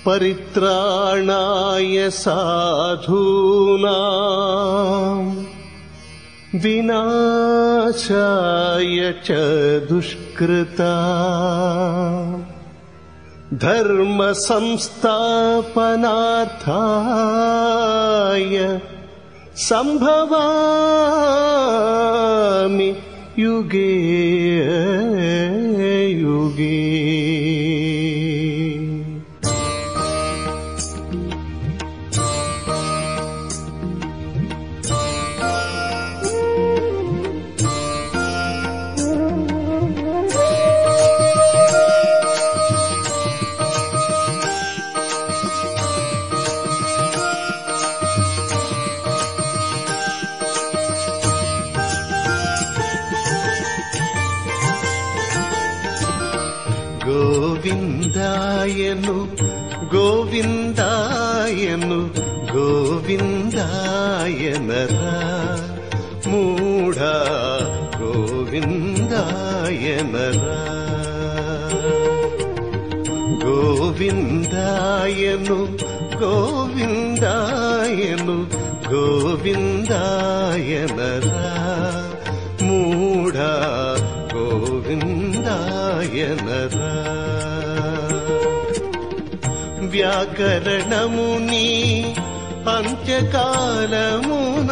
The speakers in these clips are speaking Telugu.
परित्राणाय साधूनाम् विनाशाय च दुष्कृता धर्मसंस्थापनार्थाय सम्भवामि युगे युगे గోవిందాయను గోవిందాయను గోవిందాయనరా మూఢా గోవిందాయనరా గోవిందాయను గోవిందాయను గోవిందాయనరా మూఢా గోవిందాయనరా వ్యాకరణముని అంత్యకాలమున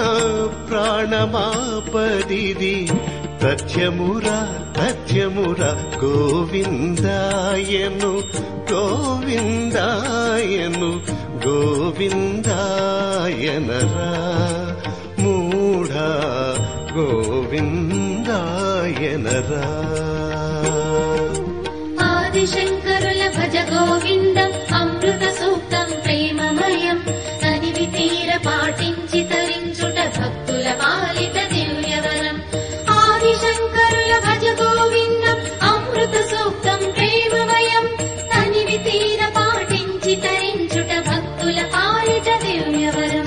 ప్రాణమాపదిది తథ్యమురా తథ్యమురా గోవిందాయను గోవిందాయను గోవిందాయనరా మూఢా గోవిందాయనరా ఆదిశంకరుల భజ గోవిందం అమృత సూక్తం ప్రేమమయం తనివి తీర పాటించి తరించుట భక్తుల పాలిట దివ్యవరం ఆదిశంకరుల భజ గోవిందం అమృత సూక్తం ప్రేమమయం తనివి తీర పాటించి తరించుట భక్తుల పాలిట దివ్యవరం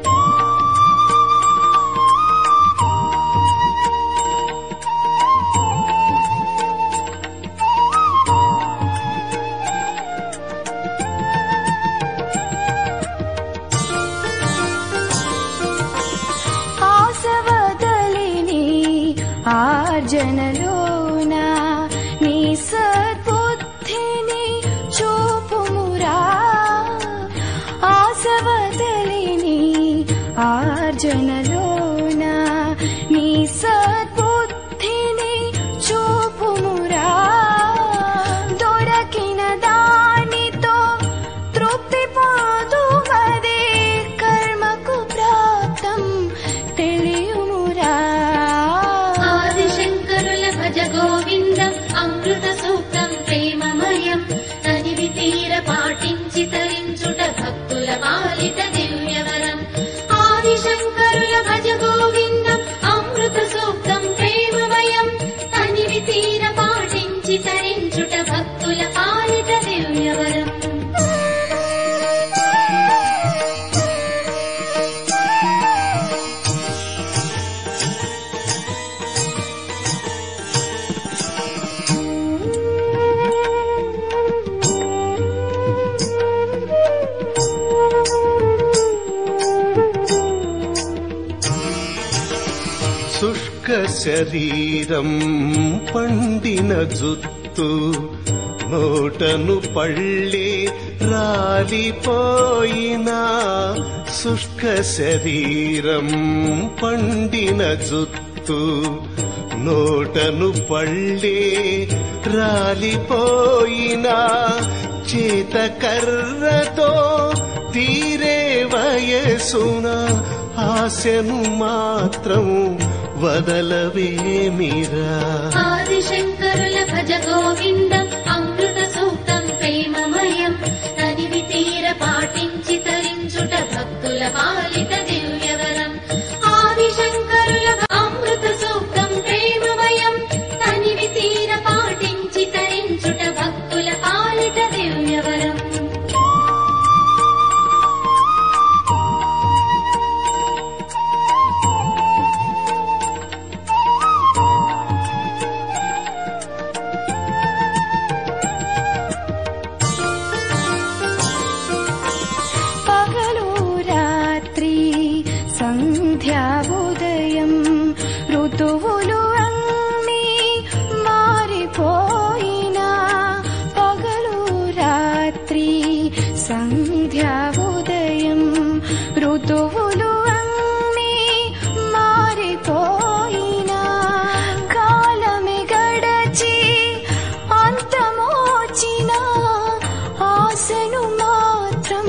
ఆసవదలిని ఆర్జనలోన నీ సద్బుద్ధిని చూపుమురా ఆసవదలిని ఆర్జనలోన నీ సద్బుద్ధిని చూపుమురా దొరకిన దానితో తృప్తి పొందుమదే కర్మకు ప్రాప్తం తెలియుమురా ఆదిశంకరుల భజ గోవిందం అమృత సూక్తం ప్రేమమయం తనివి తీర పాటించి తరించుట భక్తుల పాలిట దివ్యవరం ఆదిశంకరుల భజ గోవిందం అమృత సూక్తం ప్రేమమయం తనివి తీర పాటించి తరించుట భక్తుల పాలిట దివ్యవరం శుష్క శరీరం పండిన జుత్తు నోటను పళ్ళే రాలిపోయినా శుష్క శరీరం పండిన జుత్తు నోటను పళ్ళే రాలిపోయినా చేత కర్రతో తీరే వయసున ఆశను మాత్రం వదలవేమిరా ఆదిశంకరుల భజ గోవిందం అమృత సూక్తం ప్రేమమయం తనివి తీర పాటించి తరించుట భక్తుల పాలిట దివ్యవరం ఆదిశంకరుల భ- అమృత సూక్తం ప్రేమమయం తనివి తీర పాటించి తరించుట భక్తుల పాలిట దివ్యవరం సంధ్యావుదయం ఋతువులు అన్నీ మారిపోయినా పగలు రాత్రి సంధ్యావుదయం ఋతువులు అన్నీ మారిపోయినా కాలమే గడచి అంతమోచిన ఆశను మాత్రం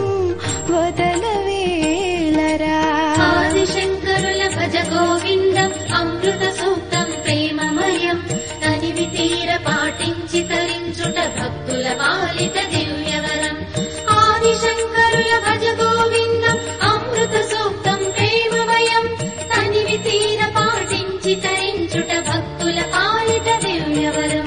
వదలవేలరా ఆదిశంకరుల భజ గోవిందం అమృత సూక్తం ప్రేమమయం తనివి తీర పాటించి తరించుట భక్తుల పాలిత దివ్యవరం ఆదిశంకరుల భజ గోవిందం అమృత సూక్తం ప్రేమమయం తనివి తీర పాటించి తరించుట భక్తుల పాలిత దివ్యవరం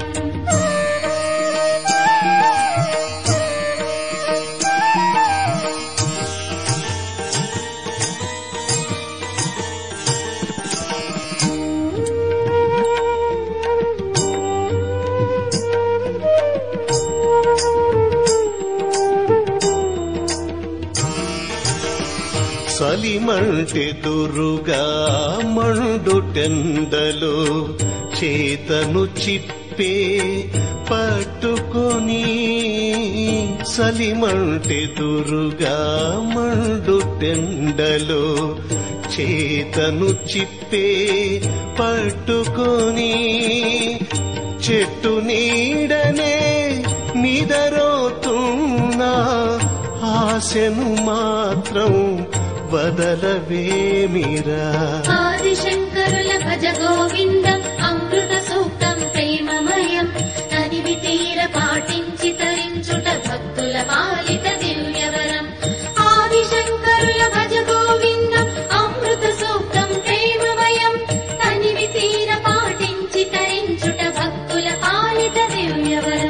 సలిమంటెదురుగా మండుటెండలో చేతను చిప్పే పట్టుకొని సలిమంటెదురుగా మండుటెండలో చేతను చిప్పే పట్టుకొని చెట్టు నీడనే నిదరోతున్నా ఆశను మాత్రం వదలవేమిరా ఆదిశంకరుల భజ గోవిందం అమృత సూక్తం ప్రేమమయం తనివి తీర పాటించి తరించుట భక్తుల పాలిత దివ్యవరం ఆదిశంకరుల భజ గోవిందం అమృత సూక్తం ప్రేమమయం తనివి తీర పాటించి తరించుట భక్తుల పాలిత దివ్యవరం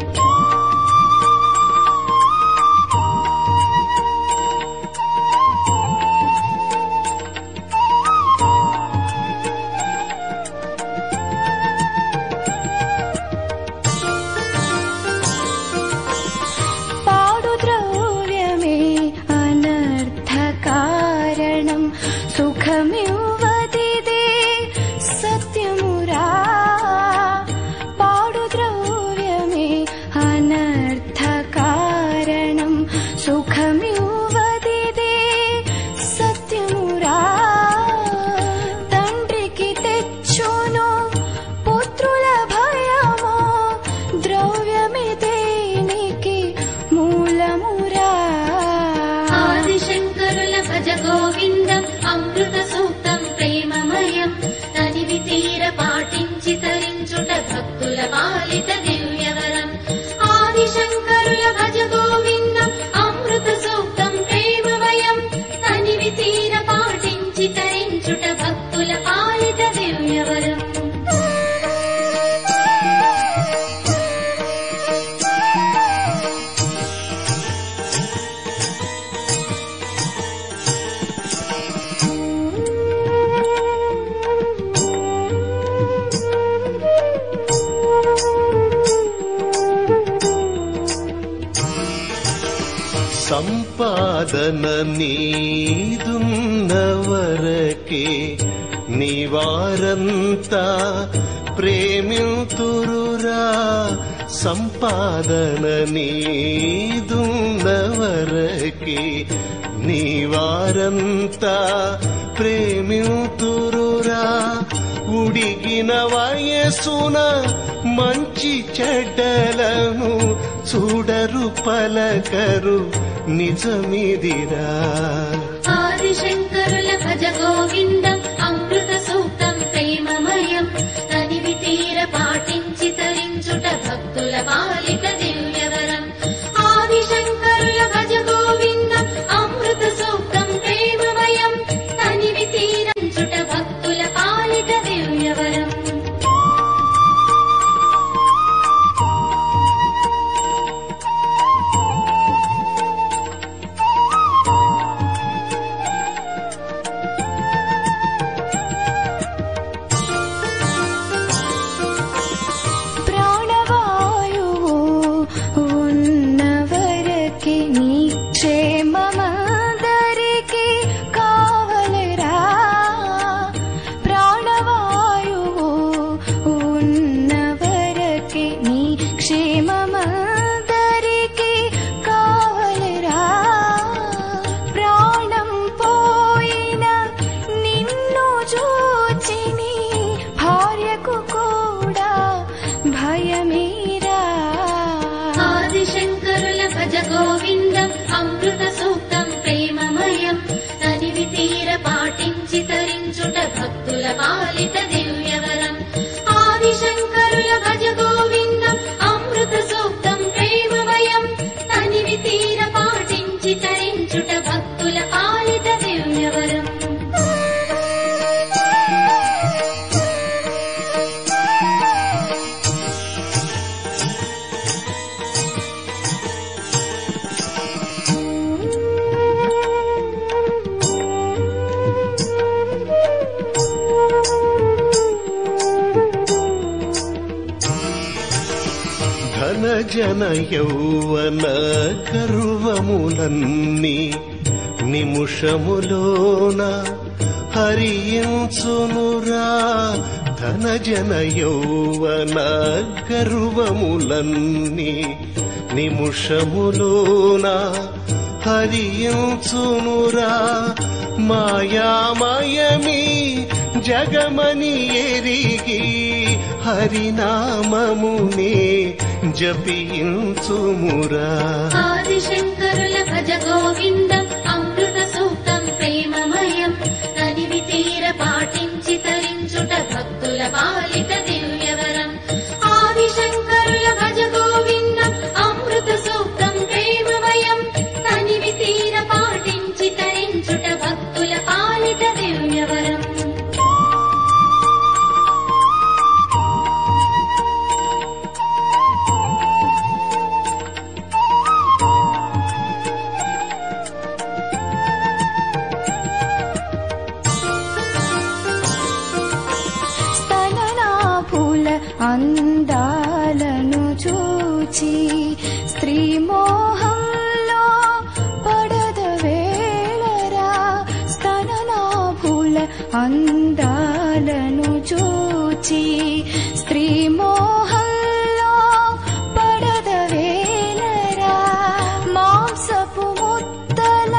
పాడు ద్రవ్యమే అనర్థ కారణం సుఖమివ్వదిదే సత్యమురా పాడు ద్రవ్యమే అనర్థ కారణం సుఖమివ్వదిదే సత్యమురా తండ్రికి తెచ్చును పుత్రుల భయమో ద్రవ్యమే దేనికి మూలమురా ఆదిశంకరుల భజ గోవిందం అమృత సూక్తం ప్రేమమయం తనివి తీర పాటించి తరించుట భక్తుల పాలిత దివ్యవరం ఆదిశంకరుల భజ గోవిందం అమృత సూక్తం ప్రేమమయం తనివి తీర పాటించి తరించుట భక్తుల పాలిత దివ్యవరం సంపాదన నీదున్న వరకే నివారంతా ప్రేమితురురా సంపాదన నీదున్న వరకే నివారంతా ప్రేమితురురా ఉడిగిన వయసున మంచి చెడ్డలను చూడరు పలకరు నిజమిదిరా ఆదిశంకరుల భజ గోవిందం అమృత సూక్తం ప్రేమమయం తనివి తీర పాటించి తరించుట భక్తుల పాలిత దివ్యవరం ఆదిశంకరుల భజ గోవిందం అమృత సూక్తం ప్రేమమయం తనివి తీరంచుట భక్తుల పాలిత దివ్యవరం భజ గోవిందం అమృత సూక్తం ప్రేమమయం తనివి తీర పాటించి తరించుట భక్తుల పాలిట దివ్యవరం ఆదిశంకరుల భజ గోవిందం అమృత సూక్తం ప్రేమమయం తనివి తీర పాటించి తరించుట భక్తుల పాలిట దివ్యవరం ధన జన యౌవన గర్వములన్నీ నిముషములోన హరించునురా ధన జన యౌవన గర్వములన్నీ నిముషములోన హరించునురా మాయామయమీ జగమని ఎరిగి హరినామమునే జపించుమురా ఆదిశంకరుల భజ గోవిందం అమృత సూక్తం ప్రేమమయం తనివి తీర పాటించి తరించుట భక్తుల పాలిట దివ్యవరం ఆదిశంకరుల భజ గోవిందం అమృత సూక్తం ప్రేమమయం తనివి తీర పాటించి తరించుట భక్తుల పాలిట దివ్యవరం స్తననాభుల అందాలను చూచి స్త్రీ మోహంలో పడద వేళరా స్తననాభుల అందాలను చూచి స్త్రీ మోహంలో పడద వేళరా మాంసపు ముద్దల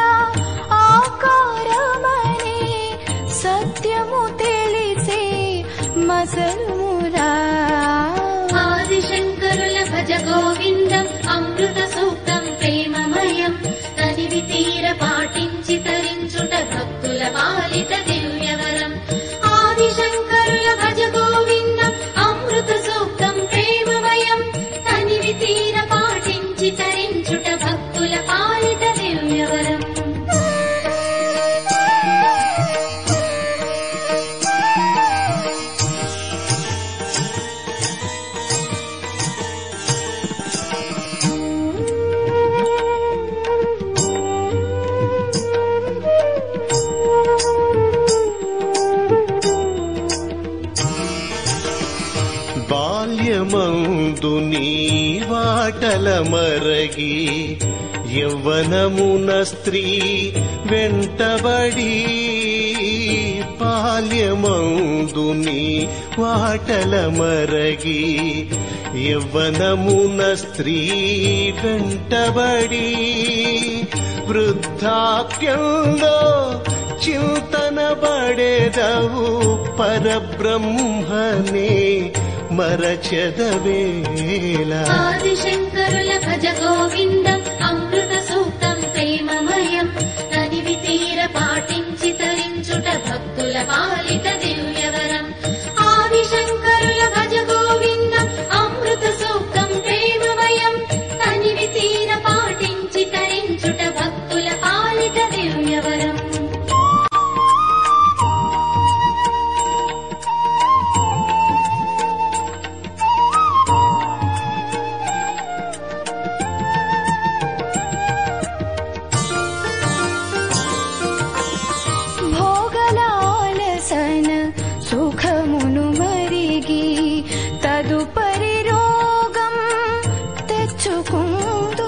ఆకారమని సత్యము తెలిసే మసలుమురా ఆదిశంకరుల భజ గోవిందం అమృత సూక్తం ప్రేమమయం తనివి తీర పాటించి తరించుట భక్తుల పాలిట దివ్యవరం ఆదిశంకరుల భజ గోవిందం అమృత సూక్తం ప్రేమమయం తనివి తీర పాటించి తరించుట భక్తుల పాలిట దివ్యవరం బాల్యమందు నీ వాటల మరగి యవ్వనమున స్త్రీ వెంటబడి బాల్యమందు నీ వాటల మరగి యవ్వనమున స్త్రీ వెంటబడి వృద్ధాప్యంలో చింతన పడేదవు పరబ్రహ్మనే మరచదవేళ ఆదిశంకరుల భజ గోవిందం అమృత సూక్తం ప్రేమమయం తనివి తీర పాటించి తరించుట భక్తుల పాలిట దివ్యవరం ఆదిశంకరుల భజ గోవిందం అమృత సూక్తం ప్రేమమయం తనివి తీర పాటించి తరించుట భక్తుల పాలిట దివ్యవరం భోగలాలసన సుఖమును మరిగి తదుపరి రోగం తెచ్చుకుందు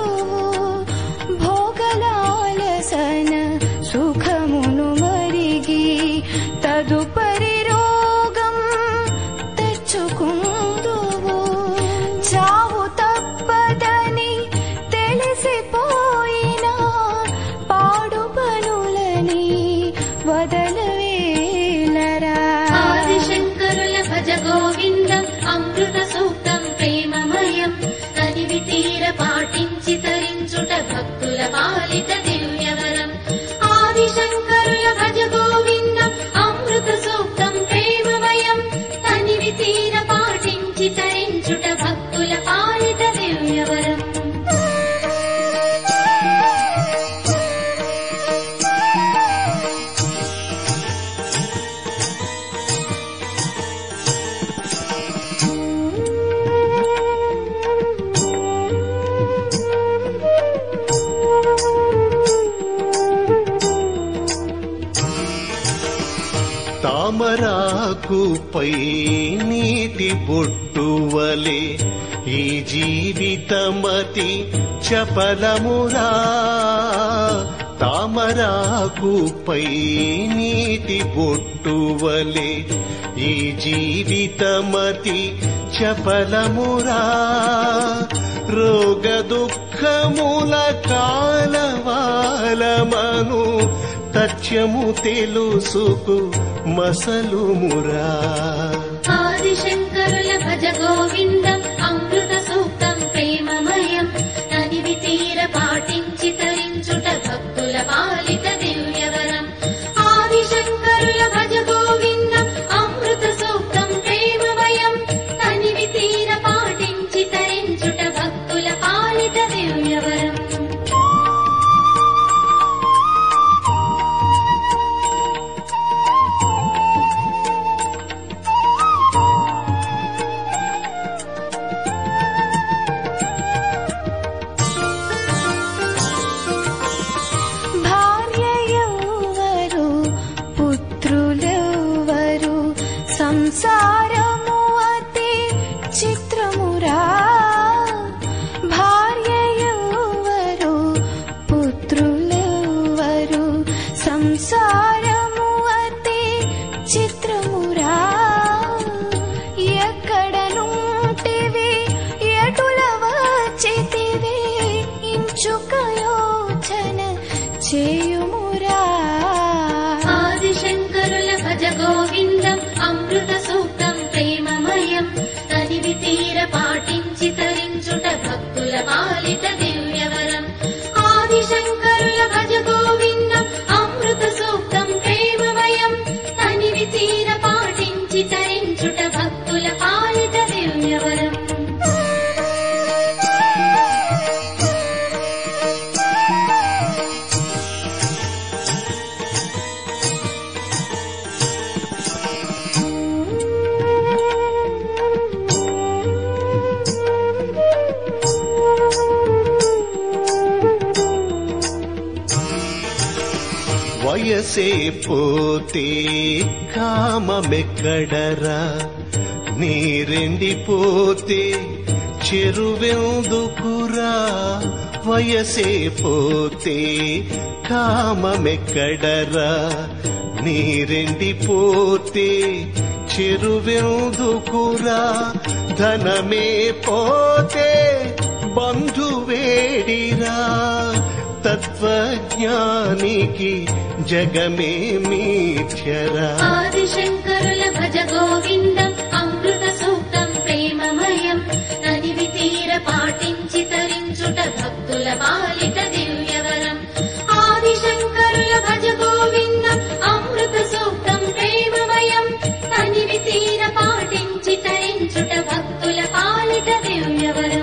భోగలాలసన సుఖమును మరిగి తదుపరి రోగం తెచ్చుకుందు చావు తప్పదని తెలిసిపోయినా పాడు పనులని వదలవేలరా ఆదిశంకరుల భజ గోవిందం అమృత సూక్తం ప్రేమమయం తనివి తీర పాటించి తరించుట తామరాకుపై నీటి బొట్టువలే ఈ జీవితమతి చపలమురా తామరాకుపై నీటి బొట్టువలే ఈ జీవితమతి చపలమురా రోగ దుఃఖముల కాలవాలమను తథ్యము తెలుసుకు మసలుమురా ఆదిశంకరుల భజ గోవిందం అమృత సూక్తం ప్రేమమయం తనివి తీర పాటించి తరించుట భక్తుల పాలిత దివ్యవరం ఆదిశంకరుల భజ గోవిందం అమృత సూక్తం ప్రేమమయం తనివి తీర పాటించి తరించుట భక్తుల పాలిత దివ్యవరం భార్యయెవ్వరు పుత్రులెవ్వరు సంసారము అతి చిత్రమురా భార్యయెవ్వరు పుత్రులెవ్వరు సంసారము అతి చిత్రమురా ఎక్కడ నుంటివి ఎటుల వచ్చితివి ఇంచుక యోచన చేయుమురా ఆదిశంకరుల భజ గోవిందం అమృత సూక్తం ప్రేమమయం తనివి తీర పాటించి తరించుట భక్తుల పాలిత దివ్యవరం ఆదిశంకరుల భజ గోవిందం అమృత సూక్తం ప్రేమమయం తనివి తీర పాటించి తరించుట భక్తుల పాలిత దివ్యవరం వయసే పోతే కామమెక్కడరా నీరెండిపోతే చెరువెందుకురా వయసే పోతే కామమెక్కడరా నీరెండిపోతే చెరువెందుకురా ధనమే పోతే బంధువేడిరా తత్వజ్ఞానికి జగమే మీథ్యరా ఆదిశంకరుల భజ గోవిందం అమృత సూక్తం ప్రేమమయం తనివి తీర పాటించి తరించుట భక్తుల బాలిట దివ్యవరం ఆదిశంకరుల భజ గోవిందం అమృత సూక్తం ప్రేమమయం తనివి తీర పాటించి తరించుట భక్తుల పాలిట దివ్యవరం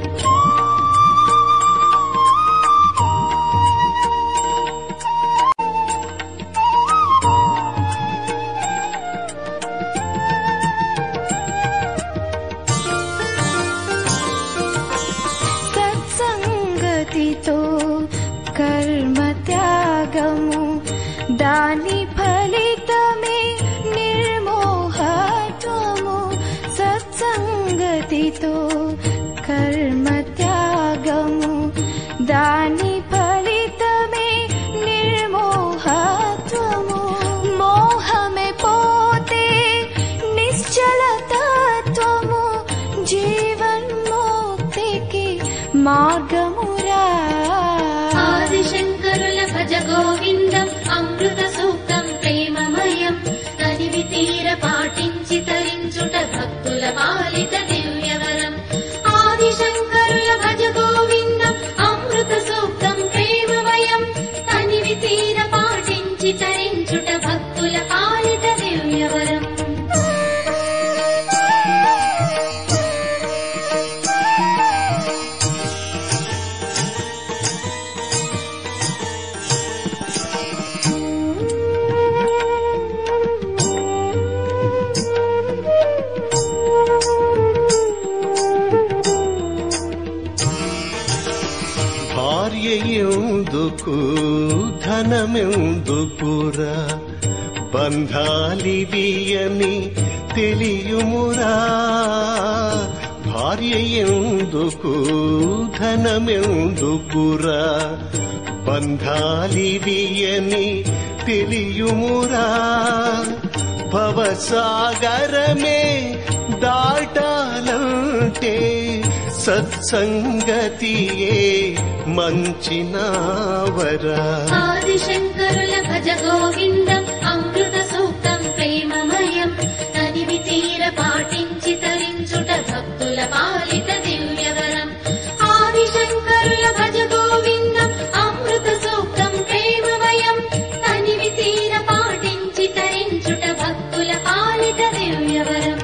సత్సంగతితో కర్మ త్యాగము దాని ఫలితమే నిర్మోహత్వము సత్సంగతితో కర్మ త్యాగము దాని ఫలితమే నిర్మోహత్వము మోహమే పోతే నిశ్చల తత్వము జీవన్ముక్తికి మార్గమురా ఆదిశంకరుల భజ గోవిందం అమృత సూక్తం ప్రేమమయం తనివి తీర పాటించి తరించుట భక్తుల బాలిత దివ్యవరం ఆదిశంకరుల భజ గోవిందం అమృత సూక్తం ప్రేమమయం తనివి తీర పాటించి తరించుట భక్తుల పాలిత దివ్యవరం భార్య ఎందుకు ధనమెందుకురా బంధాలివియని తెలియుమురా భార్య ఎందుకు ధనమెందుకురా బంధాలివియని తెలియుమురా భవసాగరమే దాటాలంటే సత్సంగతియే మంచినావరా ఆదిశంకరుల భజ గోవిందం అమృత సూక్తం ప్రేమమయం తనివి తీర పాటించి తరించుట భక్తుల పాలిత దివ్యవరం ఆదిశంకరుల భజ గోవిందం అమృత సూక్తం ప్రేమమయం తనివి తీర పాటించి తరించుట భక్తుల పాలిత దివ్యవరం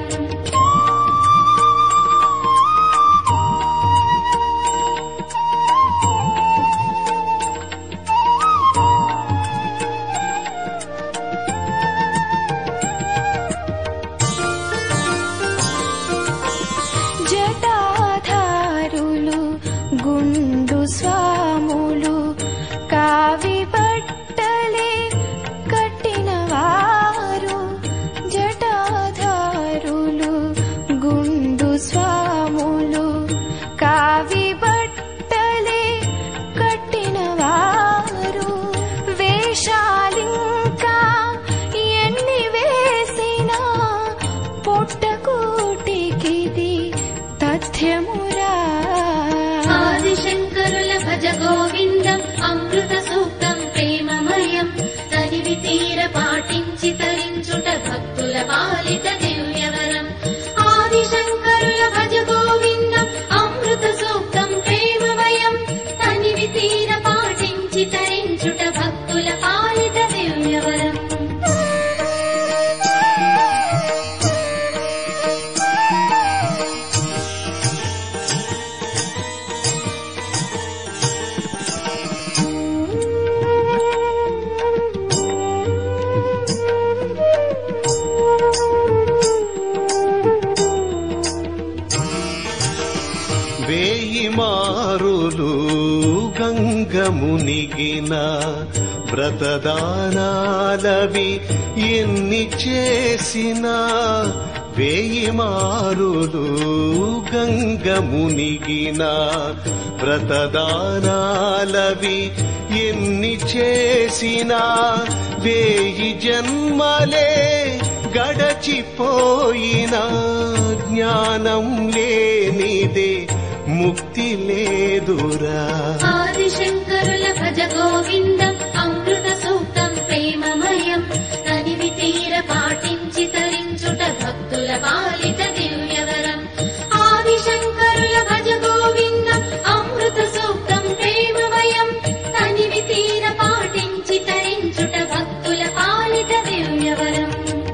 జటాధారులు గుండు స్వాములు కావి బట్టలే కట్టినవారు జటాధారులు గుండు స్వాములు కావి బట్టలే కట్టినవారు వేషాలింకా ఎన్ని వేసినా పొట్టకూటికిది తథ్యమురా ఆదిశంకరుల భజ గోవిందం అమృత సూక్తం ప్రేమమయం తనివి తీర పాటించి తరించుట భక్తుల పాలిత దివ్యవరం ఆదిశంకరుల భజ గోవిందం అమృత సూక్తం ప్రేమమయం తనివి తీర పాటించి తరించుట భక్తుల పాలిత దివ్యవరం వేయి మారులు గంగమునిగిన వ్రతదానాలవి ఎన్ని చేసినా వేయి మారులు గంగమునిగిన వ్రతదానాలవి ఎన్ని చేసినా వేయి జన్మలే గడచిపోయిన జ్ఞానం లేనిదే ముక్తి లేదురా ఆదిశంకరుల భజ గోవిందం అమృత సూక్తం ప్రేమమయం తనివి తీర పాటించి తరించుట భక్తుల పాలిత దివ్యవరం ఆదిశంకరుల భజ గోవిందం అమృత సూక్తం ప్రేమమయం తనివి తీర పాటించి తరించుట భక్తుల పాలిత దివ్యవరం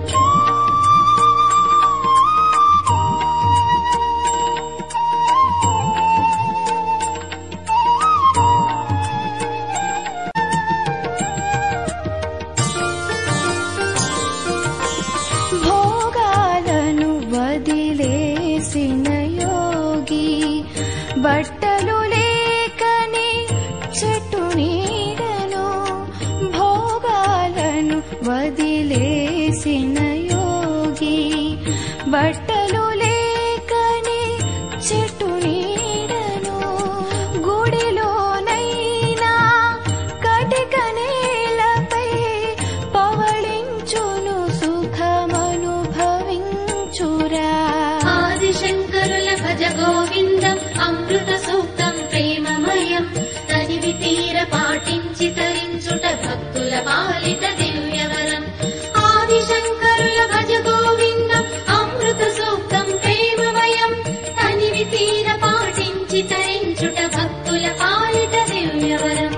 భోగాలను వదిలేసిన యోగి బట్టలు లేకని చెట్టు నీడను భోగాలను వదిలేసిన యోగి బట్టలు లేకని చెట్టు నీడను గుడిలోనైనా కటిక నేలపై పవళించును సుఖమనుభవించురా ఆదిశంకరుల భజ గోవిందం అమృత సూక్తం ప్రేమమయం తనివి తీర పాటించి తరించుట భక్తుల పాలిత దివ్యవరం ఆదిశంకరుల భజ గోవిందం అమృత సూక్తం ప్రేమమయం తనివి తీర పాటించి తరించుట భక్తుల పాలిత దివ్యవరం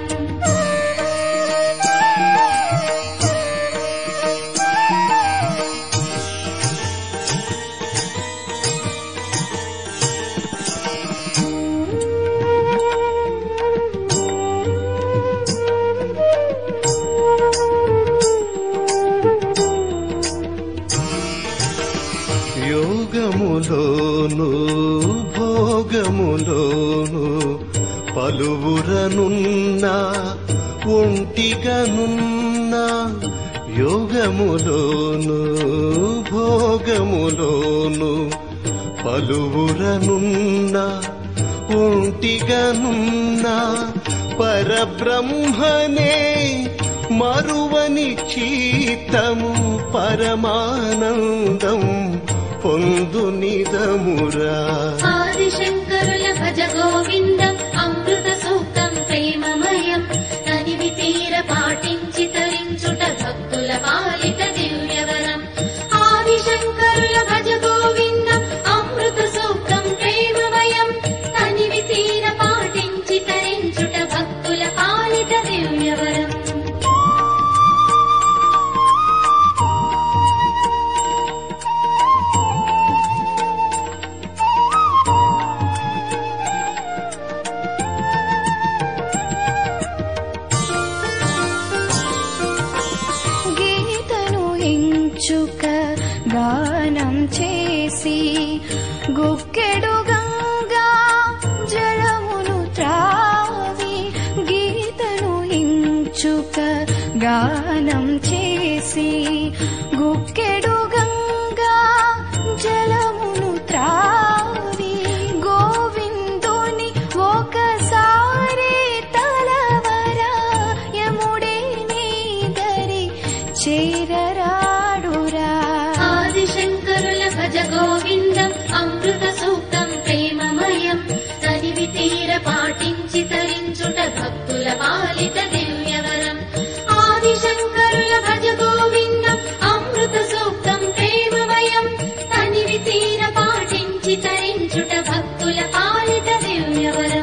యోగములోను భోగములోను పలువురనున్న ఒంటిగనున్న యోగములోను భోగములోను పలువురనున్న ఒంటిగనున్న పరబ్రహ్మనే మరువని చీతము పరమానందం పొందు నిదమురా ఆదిశంకరుల భజ గోవిందం అమృత సూక్తం ప్రేమమయం తనివి తీర పాటించి తరించుట భక్తుల పాలిట దివ్యవరం ఆదిశంకరుల భజ గోవిందం అమృత సూక్తం ప్రేమమయం తనివి తీర పాటించి తరించుట భక్తుల పాలిట దివ్యవరం గీతను ఎంచుక గానం చేసి గుక్కెడు గంగా జలమును త్రావి గీతను ఎంచుక గానం చేసి గుక్కెడు గంగా జలమును త్రావి గోవిందుని ఒకసారి తలవరా యముడే నీదరి చేరరాడురా ఆదిశంకరుల భజ గోవిందం అమృత సూక్తం ప్రేమమయం తనివి తీర పాటించి తరించుట భక్తుల పాలిట దివ్యవరం ఆదిశంకరుల భజ గోవిందం అమృత సూక్తం ప్రేమమయం తనివి తీర పాటించి తరించుట భక్తుల పాలిట దివ్యవరం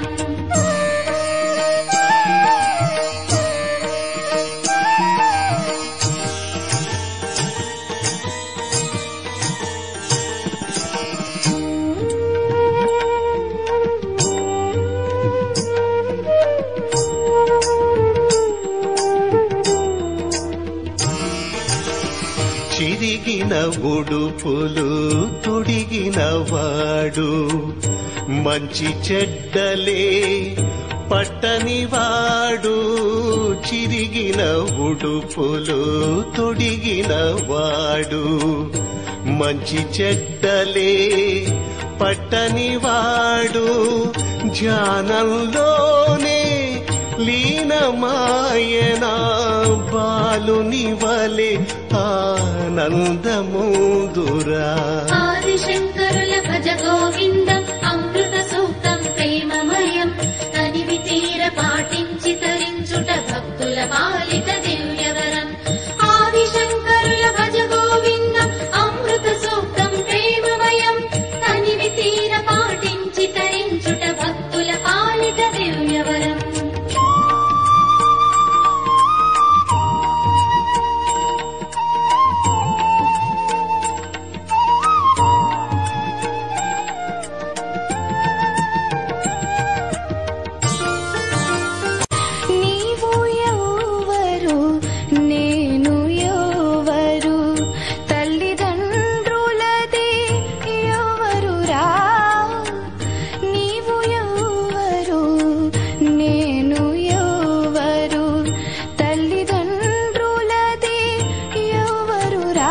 చిరిగిన ఉడుపులు తొడిగిన వాడు మంచి చెడ్డలే పట్టని వాడు చిరిగిన ఉడుపులు తొడిగిన వాడు మంచి చెడ్డలే పట్టని వాడు ధ్యానంలోనే లీనమాయనా బాలుని వలె ఆనందముదురా ఆదిశంకరుల భజ గోవిందం అమృత సూక్తం ప్రేమమయం తనివి తీర పాటించి తరించుట భక్తుల పాలిట దివ్యవరం ఆదిశంకరుల భజ గోవిందం అమృత సూక్తం ప్రేమమయం తనివి తీర పాటించి తరించుట భక్తుల పాలిట దివ్యవరం నీవు ఎవరు నేను ఎవరు తల్లిదండ్రులది ఎవరురా నీవు ఎవరు నేను ఎవరు తల్లిదండ్రులది ఎవరురా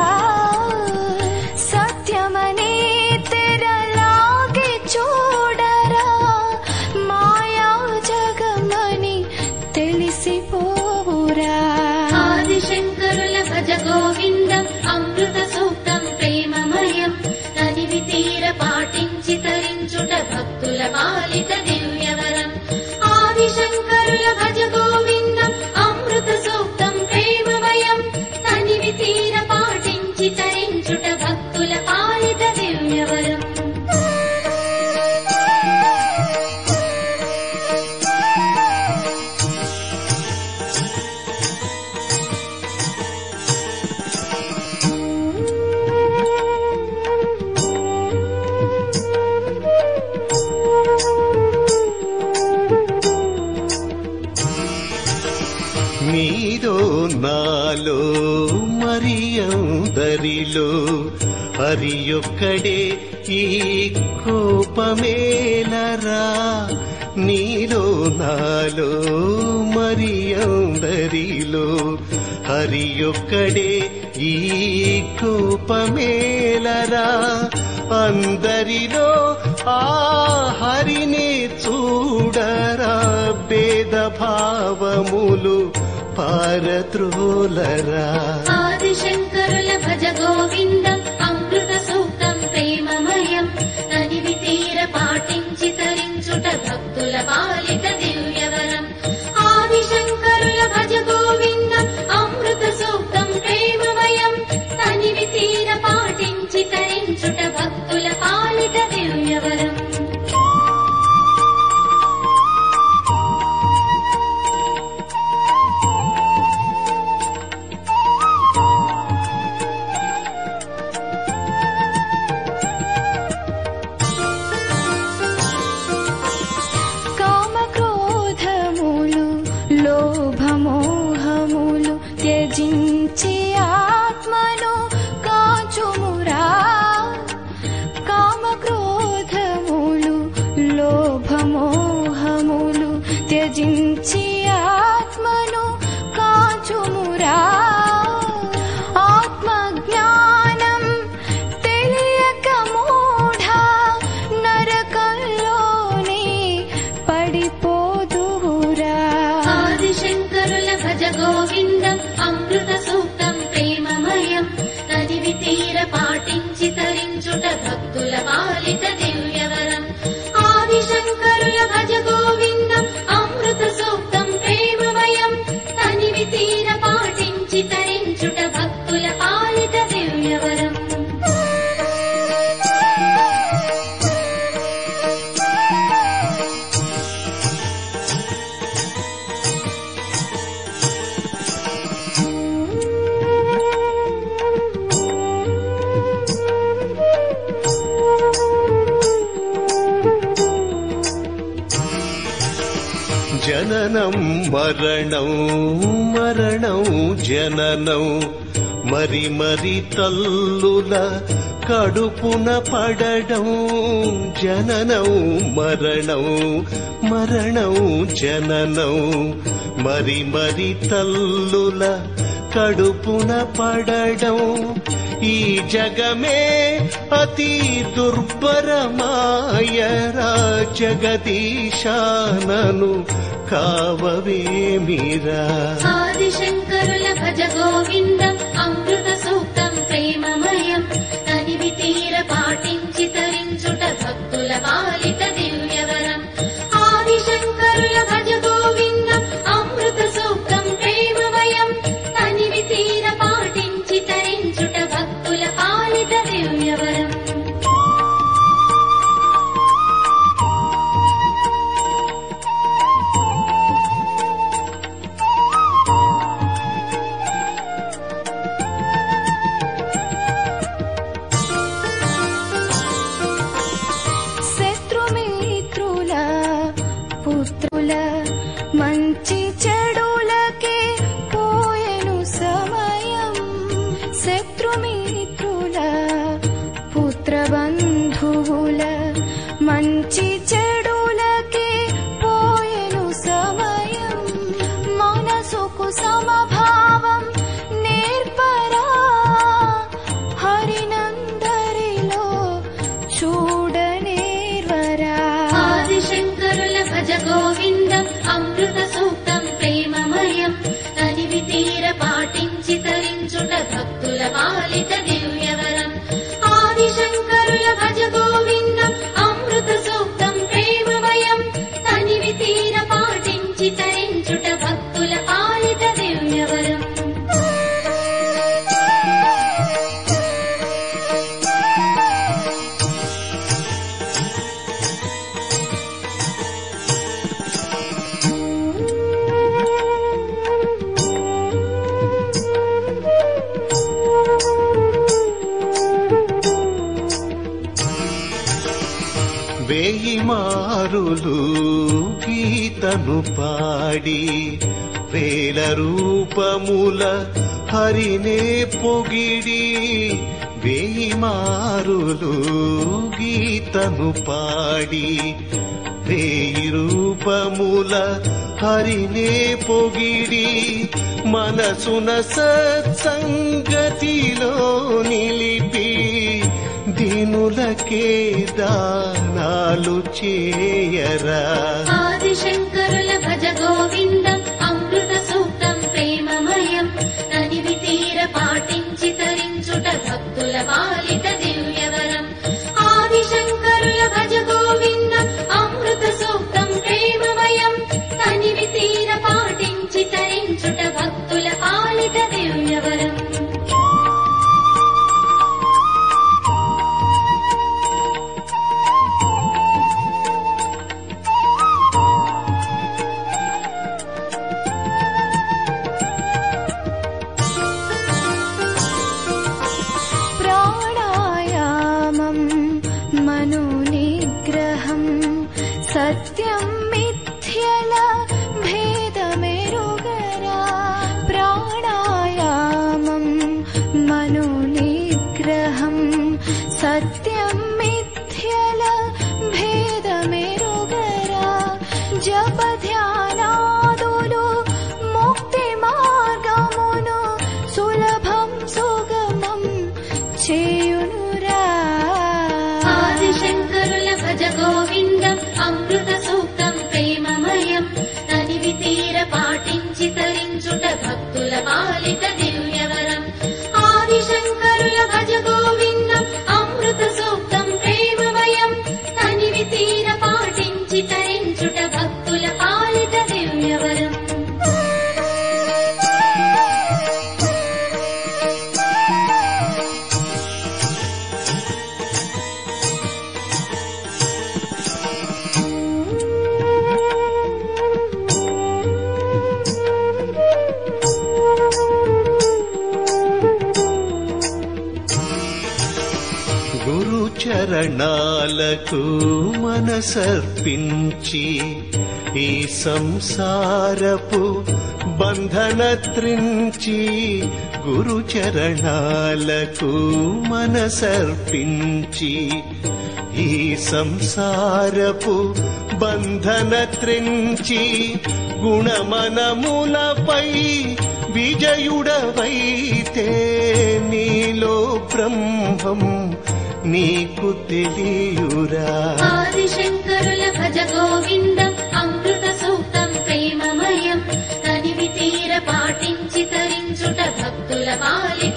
సత్యమనే తెరలాగి చూడరా మాయా జగమని తెలిసిపోవురా ఆదిశంకరుల భజ గోవిందం అమృత సూక్తం ప్రేమమయం తనివి తీర పాటించి తరించుట భక్తుల పాలిట దివ్యవరం ఆదిశంకరుల భజ గోవిందం అమృత సూక్తం ప్రేమమయం తనివి తీర పాటించి తరించుట భక్తుల పాలిట దివ్యవరం నీలో నాలో మరి అందరిలో హరి ఒక్కడే ఈ కోపమేలరా నీలో నాలో మరి అందరిలో హరి ఒక్కడే ఈ కోపమేలరా అందరిలో ఆ హరిని చూడరా భేద భావములు పారత్రోలరా ఆదిశంకరుల భజ గోవిందం అమృత సూక్తం ప్రేమమయం తనివి తీర పాటించి తరించుట భక్తుల పాలిట దివ్యవరం ఆదిశంకరుల భజ గోవిందం అమృత సూక్తం ప్రేమమయం తనివి తీర పాటించి తరించుట భక్తుల పాలిట దివ్యవరం కామక్రోధములు లోభమోహములు త్యజించి ఆత్మను కాచుమురా కామక్రోధములు లోభమోహములు త్యజించి ఆత్మను కాచుమురా ఆత్మజ్ఞానం తెలియక మూఢ నరకంలోనే పడిపోదురా ఆదిశంకరుల భజ గోవిందం అమృత సూక్తం ప్రేమమయం తనివి తీర పాటించి తరించుట భక్తుల పాలిట దివ్యవరం ఆదిశంకరుల భజ గోవిందం అమృత సూక్తం ప్రేమమయం తనివి తీర పాటించి తరించుట భక్తుల పాలిట దివ్యవరం జననం మరణం మరణం జననం మరి మరి తల్లుల కడుపున పడడం జననం మరణం మరణం జననం మరి మరి తల్లుల కడుపున పడడం ఈ జగమే అతి దుర్భరమాయరా జగదీశానను కావవేమిరా ఆదిశంకరుల భజ గోవిందం అమృత సూక్తం ప్రేమమయం తనివి తీర పాటించి తరించుట భక్తుల పాలిట దివ్యవరం ఆదిశంకరుల భజ గోవిందం అమృత సూక్తం ప్రేమమయం తనివి తీర పాటించి తరించుట భక్తుల పాలిట దివ్యవరం శత్రుమిత్రుల పుత్రుల మంచి చెడులకే పోయెను సమయం శత్రుమిత్రుల పుత్రబంధువుల మంచి చెడులకే పోయెను సమయం మనసుకు సమభావం నేర్పరా హరినందరిలో చూడనేర్వరా ఆదిశంకరుల భజ గోవిందం అమృత సూక్తం ప్రేమమయం తనివి తీర పాటించి తరించుట భక్తుల పాలిట దివ్యవరం ఆదిశంకరుల భజ గోవిందం అమృత సూక్తం ప్రేమమయం తనివి తీర పాటించి తరించుట భక్తుల పాలిట దివ్యవరం వేయి మారులు గీతను పాడి వేల రూపముల హరినే పొగిడి వేయి మారులు గీతను పాడి వేయి రూపముల హరినే పొగిడి మనసున సత్సంగతిలో నిలిపి దీనులకే దానాలు చేయరా ఆదిశంకరుల భజ గోవిందం అమృత సూక్తం ప్రేమమయం తనివి తీర పాటించి తరించుట భక్తుల పాలిట దివ్యవరం ఆదిశంకరుల భజ గోవిందం అమృత సూక్తం ప్రేమమయం తనివి తీర పాటించి తరించుట భక్తుల పాలిట దివ్యవరం प्राणायामं मनोनिग्रहम् सत्यं मिथ्यल भेदमेरुगरा प्राणायामं मनोनिग्रहम् सत्यं मिथ्यल भेदमेरुगरा जप ध्यानादुलु मुक्तिमार्गमुनु సులభం సుగమం చేయునురా ఆదిశంకరుల భజ గోవిందం అమృత సూక్తం ప్రేమమయం తనివి తీర పాటించి తరించుట భక్తుల పాలిట దివ్యవరం ఆదిశంకరుల భజ గోవిందం అమృత సూక్తం ప్రేమమయం తనివి తీర పాటించి తరించుట భక్తుల పాలిట దివ్యవరం గురు చరణాలకు మనసర్పించి ఈ సంసారపు బంధన త్రించి గురు చరణాలకు మనసర్పించి ఈ సంసారపు బంధన త్రించి గుణమనములపై విజయుడవైతే నీలో బ్రహ్మం నీకు తెలియురా ఆదిశంకరుల భజ గోవిందం అమృత సూక్తం ప్రేమమయం తనివి తీర పాటించి తరించుట భక్తుల పాలిట